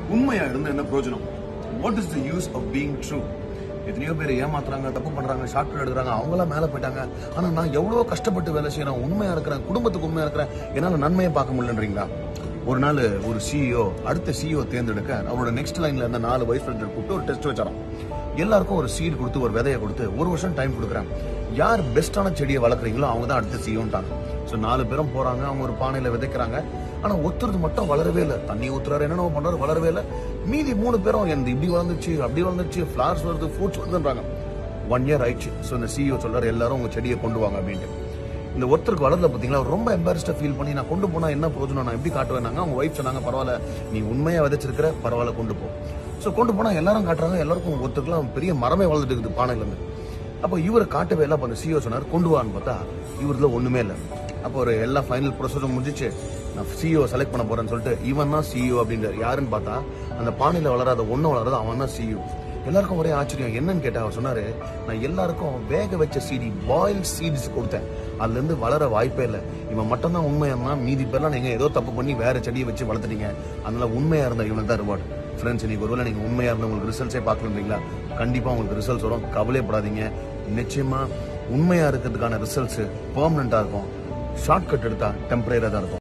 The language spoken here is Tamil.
உண்மையா இருந்தா என்ன பிரயோஜனம் what is the use of being true எத்தனையோ பேர் ஏமாத்துறாங்க தப்பு பண்றாங்க ஷார்ட் கட் எடுக்கிறாங்க அவங்களாம் மேல போயிட்டாங்க ஆனா நான் எவ்வளவு கஷ்டப்பட்டு வேலை செய்யறேன் உண்மையா இருக்கிறேன் குடும்பத்துக்கு உண்மையா இருக்கிறேன் என்னால நன்மையை பார்க்க முடியலன்றீங்களா ஒரு நாள் ஒரு சிஇஓ அடுத்த சிஇஓ தேர்ந்தெடுக்க அவரோட நெக்ஸ்ட் லைன்ல இருந்த நாலு வைஸ் பிரசிடென்ட் கூப்பிட்டு ஒரு டெஸ்ட் வச்சாராம் எல்லாருக்கும் ஒரு சீட் கொடுத்து ஒரு விதையை கொடுத்து ஒரு வருஷம் டைம் கொடுக்குறேன் யார் பெஸ்டான செடியை வளர்க்குறீங்களோ அவங்க தான் அடுத்த சிஇஓன்ட்டாங்க ஸோ நாலு பேரும் போறாங்க அவங்க ஒரு பானையில விதைக்கிறாங்க ஆனா ஒத்துறது மட்டும் வளரவே இல்லை தண்ணி ஊத்துறாரு என்னென்ன பண்றாரு வளரவே இல்லை மீதி மூணு பேரும் எந்த இப்படி வளர்ந்துச்சு அப்படி வளர்ந்துச்சு ஃபிளவர்ஸ் வருது ஃப்ரூட்ஸ் வருதுன்றாங்க ஒன் இயர் ஆயிடுச்சு ஸோ இந்த சிஇஓ சொல்றாரு எல்லாரும் உங்க செடியை கொண்டு வாங்க அப்படின்ட்டு இந்த ஒருத்தருக்கு வளரல பாத்தீங்களா அவர் ரொம்ப எம்பாரஸ்டா ஃபீல் பண்ணி நான் கொண்டு போனா என்ன பிரயோஜனம் நான் எப்படி காட்டுவேனாங்க அவங்க ஒய்ஃப் சொன்னாங்க பரவாயில்ல நீ உண்மையா விதைச்சிருக்கிற பரவாயில்ல கொண்டு போ ஸோ கொண்டு போனா எல்லாரும் காட்டுறாங்க எல்லாருக்கும் ஒருத்தருக்குலாம் பெரிய மரமே வளர்ந்துட்டு இருக்குது பானையில இருந்து அப்போ இவரை காட்டவே இல்லை அப்போ அந்த சிஓ சொன்னார் கொண்டு வான்னு பார்த்தா இவருல ஒண்ணுமே இல்லை அப்போ ஒரு எல்லா ஃபைனல் ப்ரொசஸும் முடிஞ்சிச்சு நான் சிஇஓ செலக்ட் பண்ண போறேன்னு சொல்லிட்டு இவன் தான் சிஇஓ அப்படின்றார் யாருன்னு பார்த்தா அந்த பானையில வளராத ஒண்ணு வளராத அவன் தான் சிஇஓ எல்லாருக்கும் ஒரே ஆச்சரியம் என்னன்னு கேட்டா அவர் சொன்னாரு நான் எல்லாருக்கும் வேக வச்ச சீடி பாயில் சீட்ஸ் கொடுத்தேன் அதுல இருந்து வளர வாய்ப்பே இல்லை இவன் மட்டும் தான் உண்மையா மீதி பேர்லாம் நீங்க ஏதோ தப்பு பண்ணி வேற செடியை வச்சு வளர்த்துட்டீங்க அதனால உண்மையா இருந்த இவனுக்கு தான் ரிவார்டு ஃப்ரெண்ட்ஸ் இன்னைக்கு ஒருவேளை நீங்க உண்மையா இருந்த உங்களுக்கு ரிசல்ட்ஸே பார்க்கலன்றீங்களா கண்டிப்பா உங்களுக்கு ரிசல்ட்ஸ் வரும் கவலைப்படாதீங்க நிச்சயமா உண்மையா இருக்கிறதுக்கான ரிசல்ட்ஸ் பெர்மனண்டா இருக்கும் ஷார்ட் கட் எடுத்தா டெம்பரரியா தான் இருக்கும்